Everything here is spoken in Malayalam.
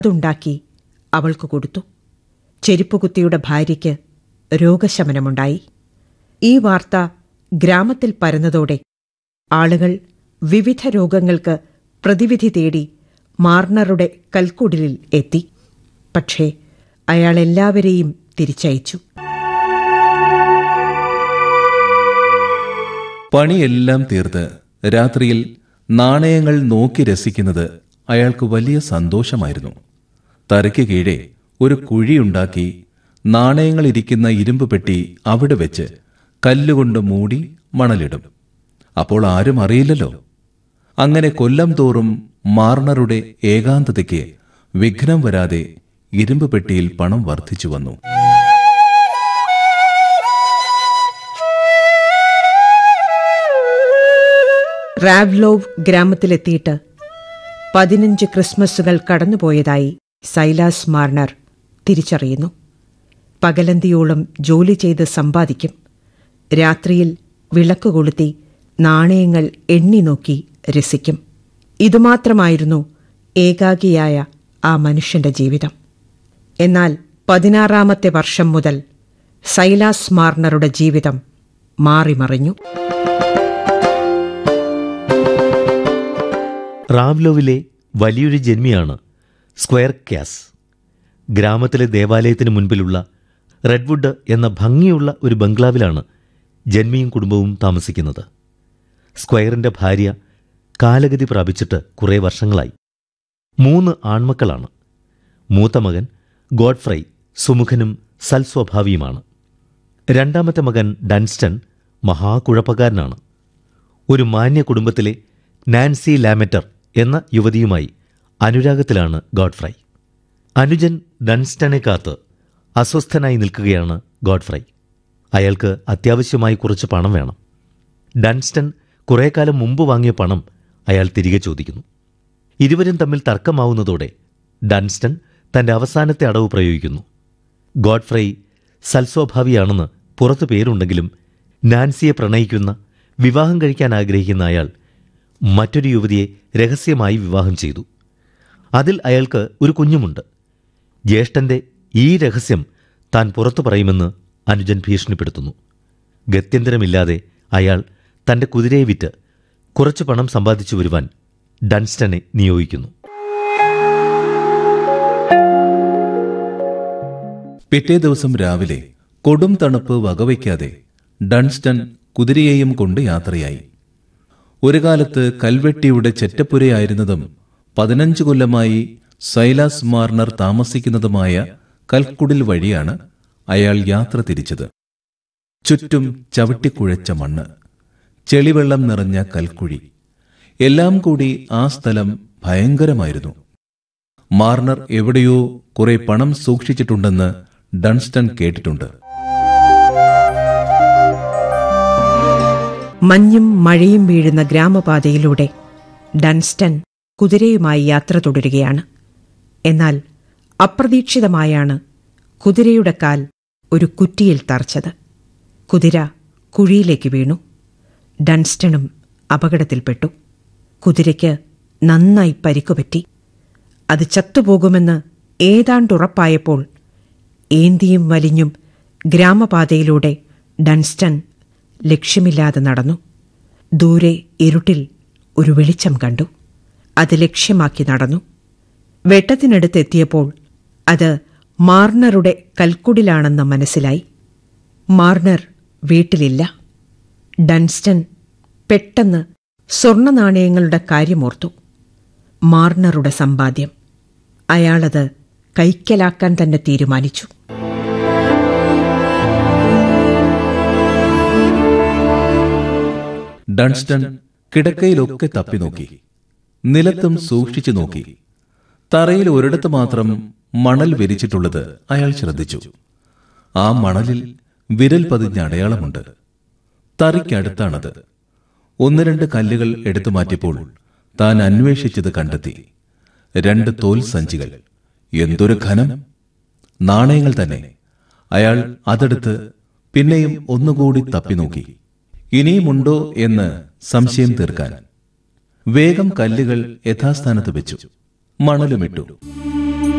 അതുണ്ടാക്കി അവൾക്ക് കൊടുത്തു ചെരുപ്പുകുത്തിയുടെ ഭാര്യയ്ക്ക് രോഗശമനമുണ്ടായി ഈ വാർത്ത ഗ്രാമത്തിൽ പരന്നതോടെ ആളുകൾ വിവിധ രോഗങ്ങൾക്ക് പ്രതിവിധി തേടി മാർണറുടെ കൽക്കുടിലിൽ എത്തി പക്ഷേ അയാൾ എല്ലാവരെയും തിരിച്ചയച്ചു പണിയെല്ലാം തീർത്ത് രാത്രിയിൽ നാണയങ്ങൾ നോക്കി രസിക്കുന്നത് അയാൾക്ക് വലിയ സന്തോഷമായിരുന്നു തറയ്ക്ക് കീഴെ ഒരു കുഴിയുണ്ടാക്കി നാണയങ്ങൾ ഇരിക്കുന്ന ഇരുമ്പ് പെട്ടി അവിടെ വെച്ച് കല്ലുകൊണ്ട് മൂടി മണലിടും അപ്പോൾ ആരും അറിയില്ലല്ലോ അങ്ങനെ കൊല്ലം തോറും മാർണറുടെ ഏകാന്തതയ്ക്ക് വിഘ്നം വരാതെ ഇരുമ്പ് പെട്ടിയിൽ പണം വർദ്ധിച്ചു വന്നു റാവ്ലോവ് ഗ്രാമത്തിലെത്തിയിട്ട് പതിനഞ്ച് ക്രിസ്മസുകൾ കടന്നുപോയതായി സൈലാസ് മാർണർ തിരിച്ചറിയുന്നു പകലന്തിയോളം ജോലി ചെയ്ത് സമ്പാദിക്കും രാത്രിയിൽ വിളക്ക് കൊളുത്തി നാണയങ്ങൾ എണ്ണി നോക്കി രസിക്കും ഇതുമാത്രമായിരുന്നു ഏകാഗിയായ ആ മനുഷ്യന്റെ ജീവിതം എന്നാൽ പതിനാറാമത്തെ വർഷം മുതൽ സൈലാസ് മാർണറുടെ ജീവിതം മാറിമറിഞ്ഞു റാവ്ലോവിലെ വലിയൊരു ജന്മിയാണ് സ്ക്വയർ ക്യാസ് ഗ്രാമത്തിലെ ദേവാലയത്തിന് മുൻപിലുള്ള റെഡ്വുഡ് എന്ന ഭംഗിയുള്ള ഒരു ബംഗ്ലാവിലാണ് ജന്മിയും കുടുംബവും താമസിക്കുന്നത് സ്ക്വയറിന്റെ ഭാര്യ കാലഗതി പ്രാപിച്ചിട്ട് കുറേ വർഷങ്ങളായി മൂന്ന് ആൺമക്കളാണ് മൂത്ത മകൻ ഗോഡ്ഫ്രൈ സുമുഖനും സൽസ്വഭാവിയുമാണ് രണ്ടാമത്തെ മകൻ ഡൻസ്റ്റൺ മഹാകുഴപ്പക്കാരനാണ് ഒരു മാന്യ കുടുംബത്തിലെ നാൻസി ലാമെറ്റർ എന്ന യുവതിയുമായി അനുരാഗത്തിലാണ് ഗോഡ്ഫ്രൈ അനുജൻ ഡൺസ്റ്റനെ കാത്ത് അസ്വസ്ഥനായി നിൽക്കുകയാണ് ഗോഡ്ഫ്രൈ അയാൾക്ക് അത്യാവശ്യമായി കുറച്ച് പണം വേണം ഡൺസ്റ്റൺ കുറേ കാലം മുമ്പ് വാങ്ങിയ പണം അയാൾ തിരികെ ചോദിക്കുന്നു ഇരുവരും തമ്മിൽ തർക്കമാവുന്നതോടെ ഡൺസ്റ്റൺ തന്റെ അവസാനത്തെ അടവ് പ്രയോഗിക്കുന്നു ഗോഡ്ഫ്രൈ സൽസ്വഭാവിയാണെന്ന് പുറത്തു പേരുണ്ടെങ്കിലും നാൻസിയെ പ്രണയിക്കുന്ന വിവാഹം കഴിക്കാൻ ആഗ്രഹിക്കുന്ന അയാൾ മറ്റൊരു യുവതിയെ രഹസ്യമായി വിവാഹം ചെയ്തു അതിൽ അയാൾക്ക് ഒരു കുഞ്ഞുമുണ്ട് ജ്യേഷ്ഠന്റെ ഈ രഹസ്യം താൻ പുറത്തു പറയുമെന്ന് അനുജൻ ഭീഷണിപ്പെടുത്തുന്നു ഗത്യന്തരമില്ലാതെ അയാൾ തന്റെ കുതിരയെ വിറ്റ് കുറച്ച് പണം സമ്പാദിച്ചു വരുവാൻ ഡൺസ്റ്റനെ നിയോഗിക്കുന്നു പിറ്റേ ദിവസം രാവിലെ കൊടും തണുപ്പ് വകവയ്ക്കാതെ ഡൺസ്റ്റൺ കുതിരയെയും കൊണ്ട് യാത്രയായി ഒരു കാലത്ത് കൽവെട്ടിയുടെ ചെറ്റപ്പുരയായിരുന്നതും പതിനഞ്ച് കൊല്ലമായി സൈലാസ് മാർണർ താമസിക്കുന്നതുമായ കൽക്കുടിൽ വഴിയാണ് അയാൾ യാത്ര തിരിച്ചത് ചുറ്റും ചവിട്ടിക്കുഴച്ച മണ്ണ് ചെളിവെള്ളം നിറഞ്ഞ കൽക്കുഴി എല്ലാം കൂടി ആ സ്ഥലം ഭയങ്കരമായിരുന്നു മാർണർ എവിടെയോ കുറെ പണം സൂക്ഷിച്ചിട്ടുണ്ടെന്ന് ഡൺസ്റ്റൺ കേട്ടിട്ടുണ്ട് മഞ്ഞും മഴയും വീഴുന്ന ഗ്രാമപാതയിലൂടെ ഡൺസ്റ്റൺ കുതിരയുമായി യാത്ര തുടരുകയാണ് എന്നാൽ അപ്രതീക്ഷിതമായാണ് കുതിരയുടെ കാൽ ഒരു കുറ്റിയിൽ തറച്ചത് കുതിര കുഴിയിലേക്ക് വീണു ഡൺസ്റ്റണും അപകടത്തിൽപ്പെട്ടു കുതിരയ്ക്ക് നന്നായി പരിക്കുപറ്റി അത് ചത്തുപോകുമെന്ന് ഏതാണ്ടുറപ്പായപ്പോൾ ഏന്തിയും വലിഞ്ഞും ഗ്രാമപാതയിലൂടെ ഡൺസ്റ്റൺ ലക്ഷ്യമില്ലാതെ നടന്നു ദൂരെ ഇരുട്ടിൽ ഒരു വെളിച്ചം കണ്ടു അത് ലക്ഷ്യമാക്കി നടന്നു വെട്ടത്തിനടുത്തെത്തിയപ്പോൾ അത് മാർണറുടെ കൽക്കുടിലാണെന്ന് മനസ്സിലായി മാർണർ വീട്ടിലില്ല ഡൺസ്റ്റൺ പെട്ടെന്ന് സ്വർണ്ണ നാണയങ്ങളുടെ കാര്യമോർത്തു മാർണറുടെ സമ്പാദ്യം അയാളത് കൈക്കലാക്കാൻ തന്നെ തീരുമാനിച്ചു ഡൺസ്റ്റൺ കിടക്കയിലൊക്കെ തപ്പി നോക്കി നിലത്തും സൂക്ഷിച്ചു നോക്കി തറയിൽ ഒരിടത്ത് മാത്രം മണൽ വിരിച്ചിട്ടുള്ളത് അയാൾ ശ്രദ്ധിച്ചു ആ മണലിൽ വിരൽ പതിഞ്ഞ അടയാളമുണ്ട് തറിക്കടുത്താണത് ഒന്ന് രണ്ട് കല്ലുകൾ എടുത്തു മാറ്റിയപ്പോൾ താൻ അന്വേഷിച്ചത് കണ്ടെത്തി രണ്ട് തോൽ സഞ്ചികൾ എന്തൊരു ഘനം നാണയങ്ങൾ തന്നെ അയാൾ അതെടുത്ത് പിന്നെയും ഒന്നുകൂടി തപ്പി നോക്കി ഇനിയുമുണ്ടോ എന്ന് സംശയം തീർക്കാൻ വേഗം കല്ലുകൾ യഥാസ്ഥാനത്ത് വെച്ചു മണലുമിട്ടു